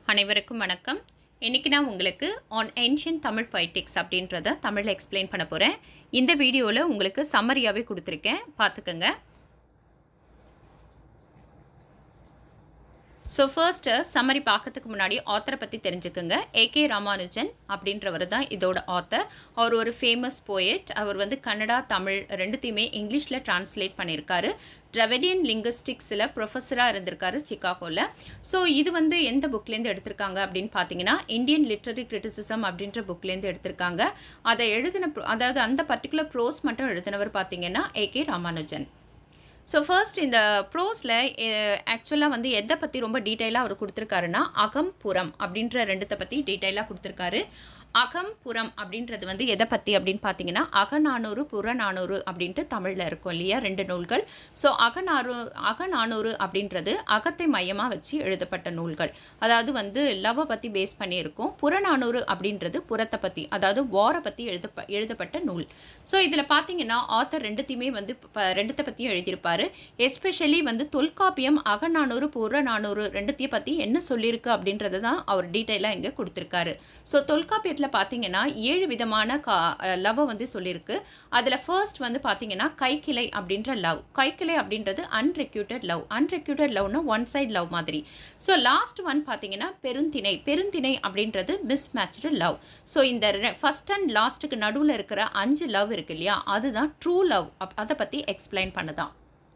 அனைவருக்கும் வணக்கம் இன்றைக்கி நான் உங்களுக்கு ஆன் ஏன்ஷியன் தமிழ் பொய்டிக்ஸ் அப்படின்றத தமிழில் எக்ஸ்பிளைன் பண்ண போகிறேன் இந்த வீடியோவில் உங்களுக்கு சம்மரியாகவே கொடுத்துருக்கேன் பார்த்துக்கோங்க ஸோ ஃபர்ஸ்ட்டு சம்மரி பார்க்கறதுக்கு முன்னாடி ஆத்தரை பற்றி தெரிஞ்சுக்குங்க ஏகே ராமானுஜன் அப்படின்றவர் தான் இதோட ஆத்தர் அவர் ஒரு ஃபேமஸ் போயட் அவர் வந்து கன்னடா தமிழ் ரெண்டுத்தையுமே இங்கிலீஷில் டிரான்ஸ்லேட் பண்ணியிருக்காரு ட்ரெவடியன் லிங்குஸ்டிக்ஸில் ப்ரொஃபஸராக இருந்திருக்காரு சிக்காகோவில் ஸோ இது வந்து எந்த புக்லேருந்து எடுத்திருக்காங்க அப்படின்னு பார்த்தீங்கன்னா இந்தியன் லிட்ரரி கிரிட்டிசிசம் அப்படின்ற புக்லேருந்து எடுத்திருக்காங்க அதை எழுதின அதாவது அந்த பர்டிகுலர் ப்ரோஸ் மட்டும் எழுதினவர் பார்த்தீங்கன்னா ஏகே ராமானுஜன் ஸோ ஃபர்ஸ்ட் இந்த ப்ரோஸில் ஆக்சுவலாக வந்து எதை பற்றி ரொம்ப டீட்டெயிலாக அவர் கொடுத்துருக்காருன்னா அகம் புறம் அப்படின்ற ரெண்டுத்தை பற்றி டீட்டெயிலாக கொடுத்துருக்காரு அகம் புறம் அப்படின்றது வந்து எதை பற்றி அப்படின்னு பார்த்தீங்கன்னா அகநானூறு புறநானூறு அப்படின்ட்டு தமிழில் இருக்கும் இல்லையா ரெண்டு நூல்கள் ஸோ அகநாறு அகநானூறு அப்படின்றது அகத்தை மையமாக வச்சு எழுதப்பட்ட நூல்கள் அதாவது வந்து லவ்வை பற்றி பேஸ் பண்ணியிருக்கும் புறநானூறு அப்படின்றது புறத்தை பற்றி அதாவது வாரை பற்றி எழுத எழுதப்பட்ட நூல் ஸோ இதில் பார்த்தீங்கன்னா ஆத்தர் ரெண்டுத்தையுமே வந்து ரெண்டுத்தை பற்றியும் எழுதியிருப்பார் எஸ்பெஷலி வந்து தொல்காப்பியம் அகநானூறு புறநானூறு ரெண்டுத்தையும் பற்றி என்ன சொல்லியிருக்கு அப்படின்றத தான் அவர் டீட்டெயிலாக இங்கே கொடுத்துருக்காரு ஸோ தொல்காப்பியத்தில் பார்த்தீங்கன்னா ஏழு விதமான கா லவ்வை வந்து சொல்லியிருக்கு அதில் ஃபர்ஸ்ட் வந்து பார்த்தீங்கன்னா கைக்கிளை அப்படின்ற லவ் கைக்கிளை அப்படின்றது அன்ரெக்யூட்டட் லவ் அன்ரெக்யூட்டட் லவ்னா ஒன் சைட் லவ் மாதிரி ஸோ லாஸ்ட் ஒன் பார்த்தீங்கன்னா பெருந்திணை பெருந்திணை அப்படின்றது மிஸ் மேட்ச்டு லவ் ஸோ இந்த ஃபஸ்ட் அண்ட் லாஸ்ட்டுக்கு நடுவில் இருக்கிற அஞ்சு லவ் இருக்கு இல்லையா அதுதான் ட்ரூ லவ் அதை பற்றி எக்ஸ்பிளைன் பண்ணுதான்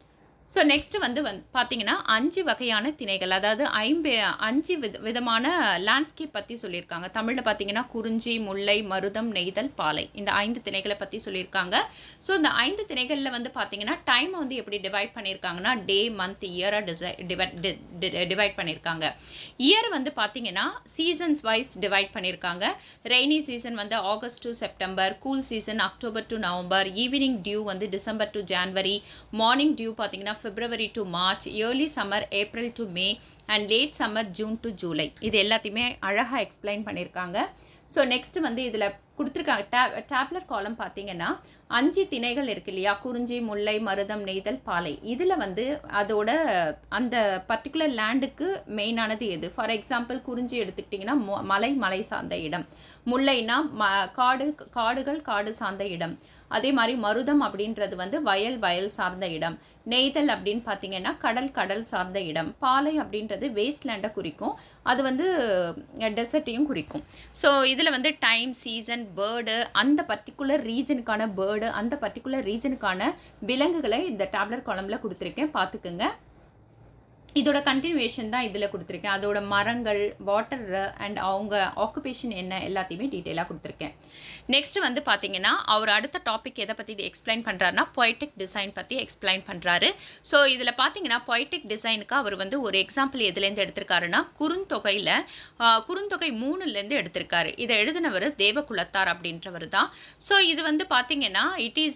ஸோ நெக்ஸ்ட் வந்து வந் பார்த்தீங்கன்னா அஞ்சு வகையான திணைகள் அதாவது ஐம்பே அஞ்சு வித விதமான லேண்ட்ஸ்கேப் பற்றி சொல்லியிருக்காங்க தமிழில் பார்த்தீங்கன்னா குறிஞ்சி முல்லை மருதம் நெய்தல் பாலை இந்த ஐந்து திணைகளை பற்றி சொல்லியிருக்காங்க ஸோ இந்த ஐந்து திணைகளில் வந்து பார்த்தீங்கன்னா டைமை வந்து எப்படி டிவைட் பண்ணியிருக்காங்கன்னா டே மந்த் இயராக டிசை டிவைட் டிவைட் பண்ணியிருக்காங்க இயர் வந்து பார்த்தீங்கன்னா சீசன்ஸ் வைஸ் டிவைட் பண்ணியிருக்காங்க ரெய்னி சீசன் வந்து August to September cool season October to November evening dew வந்து December to January morning dew பார்த்தீங்கன்னா February to March early summer April to May and late summer June to July இது எல்லாத்தையுமே அழகாக explain பண்ணியிருக்காங்க so next வந்து இதில் கொடுத்துருக்காங்க டே டேப்லர் காலம் பார்த்தீங்கன்னா அஞ்சு திணைகள் இருக்கு இல்லையா குறிஞ்சி முல்லை மருதம் நெய்தல் பாலை இதில் வந்து அதோட அந்த பர்டிகுலர் லேண்டுக்கு மெயினானது எது ஃபார் எக்ஸாம்பிள் குறிஞ்சி எடுத்துக்கிட்டிங்கன்னா மலை மலை சார்ந்த இடம் முல்லைனா ம காடு காடுகள் காடு சார்ந்த இடம் அதே மாதிரி மருதம் அப்படின்றது வந்து வயல் வயல் சார்ந்த இடம் நெய்தல் அப்படின்னு பார்த்தீங்கன்னா கடல் கடல் சார்ந்த இடம் பாலை அப்படின்றது வேஸ்ட்லேண்டை குறிக்கும் அது வந்து டெசர்ட்டையும் குறிக்கும் ஸோ இதில் வந்து டைம் சீசன் பேர்டு அந்த பர்டிகுலர் ரீசனுக்கான பேர்டு அந்த பர்டிகுலர் ரீசனுக்கான விலங்குகளை இந்த டேப்லெட் காலமில் கொடுத்துருக்கேன் பார்த்துக்குங்க இதோட கண்டினியூவேஷன் தான் இதில் கொடுத்துருக்கேன் அதோட மரங்கள் வாட்டர் அண்ட் அவங்க ஆக்குபேஷன் என்ன எல்லாத்தையுமே டீட்டெயிலாக கொடுத்துருக்கேன் நெக்ஸ்ட் வந்து பார்த்தீங்கன்னா அவர் அடுத்த டாபிக் எதை பற்றி எக்ஸ்பிளைன் பண்ணுறாருனா பொய்டிக் டிசைன் பற்றி எக்ஸ்பிளைன் பண்ணுறாரு ஸோ இதில் பார்த்தீங்கன்னா பொய்டிக் டிசைனுக்கு அவர் வந்து ஒரு எக்ஸாம்பிள் எதுலேருந்து எடுத்திருக்காருன்னா குறுந்தொகையில் குறுந்தொகை மூணுலேருந்து எடுத்திருக்காரு இதை எழுதினவர் தேவகுலத்தார் அப்படின்றவர் தான் ஸோ இது வந்து பார்த்தீங்கன்னா இட் இஸ்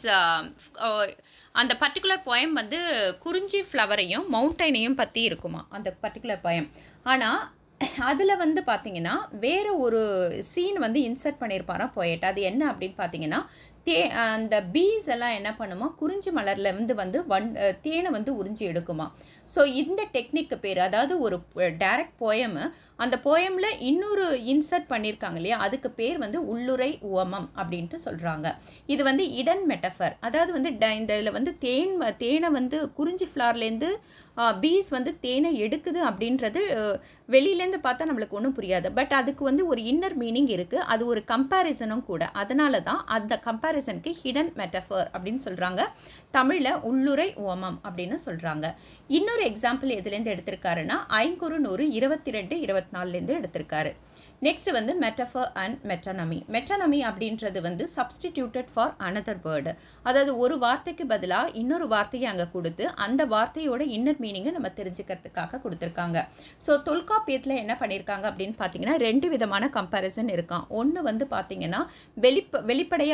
அந்த பர்டிகுலர் போயம் வந்து குறிஞ்சி ஃப்ளவரையும் மவுண்டைனையும் பற்றி இருக்குமா அந்த பர்டிகுலர் போயம் ஆனால் அதில் வந்து பார்த்தீங்கன்னா வேறு ஒரு சீன் வந்து இன்சர்ட் பண்ணியிருப்பாராம் போயட் அது என்ன அப்படின்னு பார்த்தீங்கன்னா தே அந்த பீஸ் எல்லாம் என்ன பண்ணுமா குறிஞ்சி மலர்லேருந்து வந்து வன் தேனை வந்து உறிஞ்சி எடுக்குமா ஸோ இந்த டெக்னிக்கு பேர் அதாவது ஒரு டைரக்ட் போயமு அந்த போயமில் இன்னொரு இன்சர்ட் பண்ணியிருக்காங்க இல்லையா அதுக்கு பேர் வந்து உள்ளுரை உவமம் அப்படின்ட்டு சொல்கிறாங்க இது வந்து இடன் மெட்டஃபர் அதாவது வந்து ட இந்த இதில் வந்து தேன் தேனை வந்து குறிஞ்சி ஃப்ளார்லேருந்து பீஸ் வந்து தேனை எடுக்குது அப்படின்றது வெளியிலேருந்து பார்த்தா நம்மளுக்கு ஒன்றும் புரியாது பட் அதுக்கு வந்து ஒரு இன்னர் மீனிங் இருக்குது அது ஒரு கம்பேரிசனும் கூட அதனால தான் அந்த கம்பேரிசனுக்கு ஹிடன் மெட்டஃபர் அப்படின்னு சொல்கிறாங்க தமிழில் உள்ளுரை உவமம் அப்படின்னு சொல்கிறாங்க இன்னொரு எக்ஸாம்பிள் எதுலேருந்து எடுத்திருக்காருன்னா ஐங்குறு நூறு இருபத்தி ரெண்டு இருபத்தி நாலுலேருந்து எடுத்திருக்காரு நெக்ஸ்ட் வந்து மெட்டஃபர் அண்ட் மெட்டனமி மெட்டனமி அப்படின்றது வந்து சப்ஸ்டிடியூட்டட் ஃபார் அனதர் வேர்டு அதாவது ஒரு வார்த்தைக்கு பதிலாக இன்னொரு வார்த்தையை அங்கே கொடுத்து அந்த வார்த்தையோட இன்னர் மீனிங்கை நம்ம தெரிஞ்சுக்கிறதுக்காக கொடுத்துருக்காங்க ஸோ தொல்காப்பியத்தில் என்ன பண்ணியிருக்காங்க அப்படின்னு பார்த்தீங்கன்னா ரெண்டு விதமான கம்பேரிசன் இருக்கான் ஒன்று வந்து பார்த்தீங்கன்னா வெளிப்ப வெளிப்படையாகவே தெரிய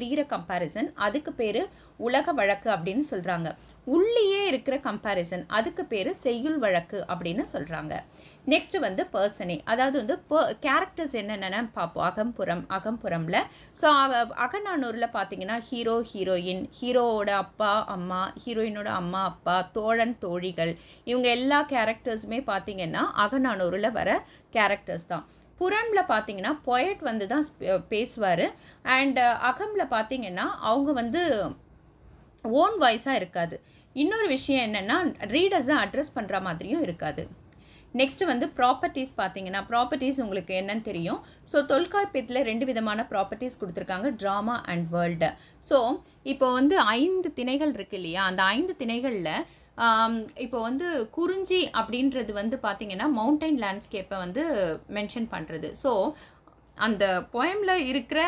தெரிகிற கம்பேரிசன் அதுக்கு பேர் உலக வழக்கு அப்படின்னு சொல்கிறாங்க உள்ளேயே இருக்கிற கம்பேரிசன் அதுக்கு பேர் செய்யுள் வழக்கு அப்படின்னு சொல்கிறாங்க நெக்ஸ்ட் வந்து பர்சனே அதாவது வந்து கேரக்டர்ஸ் என்னென்னு பார்ப்போம் அகம்புறம் அகம்புறமில் ஸோ அக அகநானூரில் பார்த்தீங்கன்னா ஹீரோ ஹீரோயின் ஹீரோவோட அப்பா அம்மா ஹீரோயினோட அம்மா அப்பா தோழன் தோழிகள் இவங்க எல்லா கேரக்டர்ஸுமே பார்த்தீங்கன்னா அகநானூரில் வர கேரக்டர்ஸ் தான் புறனில் பார்த்தீங்கன்னா பொயட் வந்து தான் பேசுவார் அண்ட் அகமில் பார்த்தீங்கன்னா அவங்க வந்து ஓன் வாய்ஸாக இருக்காது இன்னொரு விஷயம் என்னென்னா ரீடர்ஸை அட்ரஸ் பண்ணுற மாதிரியும் இருக்காது நெக்ஸ்ட் வந்து ப்ராப்பர்ட்டிஸ் பார்த்தீங்கன்னா ப்ராப்பர்ட்டிஸ் உங்களுக்கு என்னன்னு தெரியும் ஸோ தொல்காப்பியத்தில் ரெண்டு விதமான ப்ராப்பர்ட்டிஸ் கொடுத்துருக்காங்க ட்ராமா அண்ட் வேர்ல்டு ஸோ இப்போ வந்து ஐந்து திணைகள் இருக்கு இல்லையா அந்த ஐந்து திணைகளில் இப்போ வந்து குறிஞ்சி அப்படின்றது வந்து பார்த்திங்கன்னா மவுண்டைன் லேண்ட்ஸ்கேப்பை வந்து மென்ஷன் பண்ணுறது ஸோ அந்த போயமில் இருக்கிற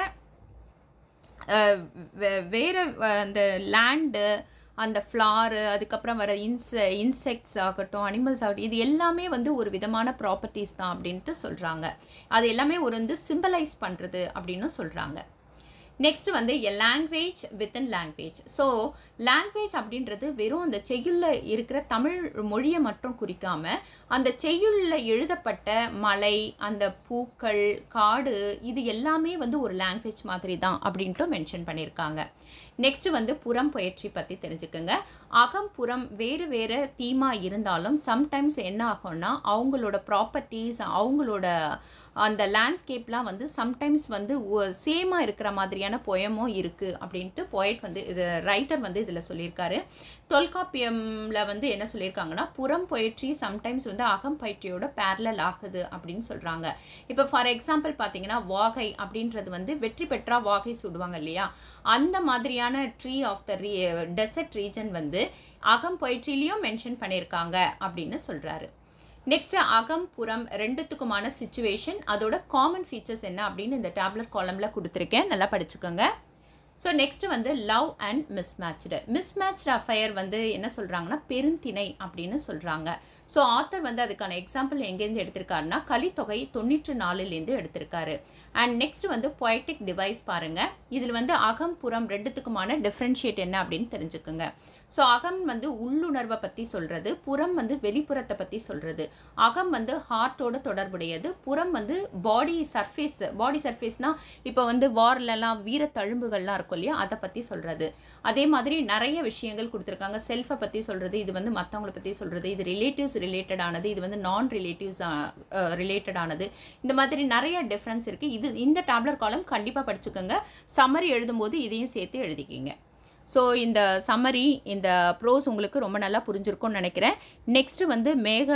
வேறு அந்த லேண்டு அந்த ஃப்ளாரு அதுக்கப்புறம் வர இன்ச இன்செக்ட்ஸ் ஆகட்டும் அனிமல்ஸ் ஆகட்டும் இது எல்லாமே வந்து ஒரு விதமான ப்ராப்பர்ட்டிஸ் தான் அப்படின்ட்டு சொல்கிறாங்க அது எல்லாமே ஒரு வந்து சிம்பலைஸ் பண்ணுறது அப்படின்னு சொல்கிறாங்க நெக்ஸ்ட் வந்து a language within language so language அப்படின்றது வெறும் அந்த செய்யுளில் இருக்கிற தமிழ் மொழியை மட்டும் குறிக்காமல் அந்த செய்யுளில் எழுதப்பட்ட மலை அந்த பூக்கள் காடு இது எல்லாமே வந்து ஒரு லாங்குவேஜ் மாதிரி தான் அப்படின்ட்டு மென்ஷன் பண்ணியிருக்காங்க நெக்ஸ்ட் வந்து புறம் பயிற்சி பற்றி தெரிஞ்சுக்கோங்க அகம் புறம் வேறு வேறு தீமாக இருந்தாலும் சம்டைம்ஸ் என்ன ஆகும்னா அவங்களோட ப்ராப்பர்ட்டிஸ் அவங்களோட அந்த லேண்ட்ஸ்கேப்லாம் வந்து சம்டைம்ஸ் வந்து சேமாக இருக்கிற மாதிரியான பொயமும் இருக்குது அப்படின்ட்டு பொயட் வந்து இது ரைட்டர் வந்து இதில் சொல்லியிருக்காரு தொல்காப்பியமில் வந்து என்ன சொல்லியிருக்காங்கன்னா புறம் பொயட்ரி சம்டைம்ஸ் வந்து அகம் பயிற்சியோட பேரலல் ஆகுது அப்படின்னு சொல்கிறாங்க இப்போ ஃபார் எக்ஸாம்பிள் பார்த்தீங்கன்னா வாகை அப்படின்றது வந்து வெற்றி பெற்றா வாகை சுடுவாங்க இல்லையா அந்த மாதிரியான ட்ரீ ஆஃப் த ரீ டெசர்ட் ரீஜன் வந்து அகம் பொயிட்ரிலையும் மென்ஷன் பண்ணியிருக்காங்க அப்படின்னு சொல்கிறாரு நெக்ஸ்ட் அகம் புறம் ரெண்டுத்துக்குமான சுச்சுவேஷன் அதோட காமன் ஃபீச்சர்ஸ் என்ன அப்படின்னு இந்த டேப்லெட் காலமில் கொடுத்துருக்கேன் நல்லா படிச்சுக்கோங்க ஸோ நெக்ஸ்ட் வந்து love and mismatched mismatched affair வந்து என்ன சொல்கிறாங்கன்னா பெருந்திணை அப்படின்னு சொல்கிறாங்க ஸோ ஆத்தர் வந்து அதுக்கான எக்ஸாம்பிள் எங்கேருந்து எடுத்திருக்காருன்னா கலித்தொகை தொண்ணூற்று நாலுலேருந்து எடுத்திருக்காரு அண்ட் நெக்ஸ்ட் வந்து பொயட்டிக் டிவைஸ் பாருங்கள் இதில் வந்து அகம் புறம் ரெண்டுத்துக்குமான டிஃப்ரென்ஷியேட் என்ன அப்படின்னு தெரிஞ்சுக்குங்க ஸோ அகம் வந்து உள்ளுணர்வை பற்றி சொல்கிறது புறம் வந்து வெளிப்புறத்தை பற்றி சொல்கிறது அகம் வந்து ஹார்ட்டோட தொடர்புடையது புறம் வந்து பாடி சர்ஃபேஸ் பாடி சர்ஃபேஸ்னால் இப்போ வந்து வார்லலாம் வீர தழும்புகள்லாம் இருக்கும் இல்லையா அதை பற்றி சொல்கிறது அதே மாதிரி நிறைய விஷயங்கள் கொடுத்துருக்காங்க செல்ஃபை பற்றி சொல்கிறது இது வந்து மற்றவங்களை பற்றி சொல்கிறது இது ரிலேட்டிவ்ஸ் ரிலேட்டடானது இது வந்து நான் ரிலேட்டிவ்ஸ் ரிலேட்டடானது இந்த மாதிரி நிறைய டிஃப்ரென்ஸ் இருக்குது இது இந்த டேப்லெட் காலம் கண்டிப்பாக படிச்சுக்கோங்க சம்மரி எழுதும்போது இதையும் சேர்த்து எழுதிக்கிங்க ஸோ இந்த சம்மரி இந்த ப்ரோஸ் உங்களுக்கு ரொம்ப நல்லா புரிஞ்சிருக்கும்னு நினைக்கிறேன் நெக்ஸ்ட்டு வந்து மேக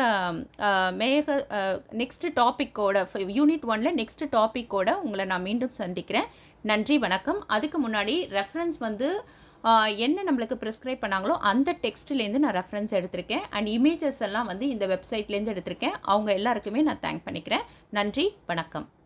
மேக நெக்ஸ்ட் டாப்பிக்கோட யூனிட் ஒனில் நெக்ஸ்ட் டாப்பிக்கோட உங்களை நான் மீண்டும் சந்திக்கிறேன் நன்றி வணக்கம் அதுக்கு முன்னாடி ரெஃபரன்ஸ் வந்து என்ன நம்மளுக்கு ப்ரிஸ்கிரைப் பண்ணாங்களோ அந்த டெக்ஸ்ட்லேருந்து நான் ரெஃபரன்ஸ் எடுத்திருக்கேன் அண்ட் இமேஜஸ் எல்லாம் வந்து இந்த வெப்சைட்லேருந்து எடுத்திருக்கேன் அவங்க எல்லாருக்குமே நான் தேங்க் பண்ணிக்கிறேன் நன்றி வணக்கம்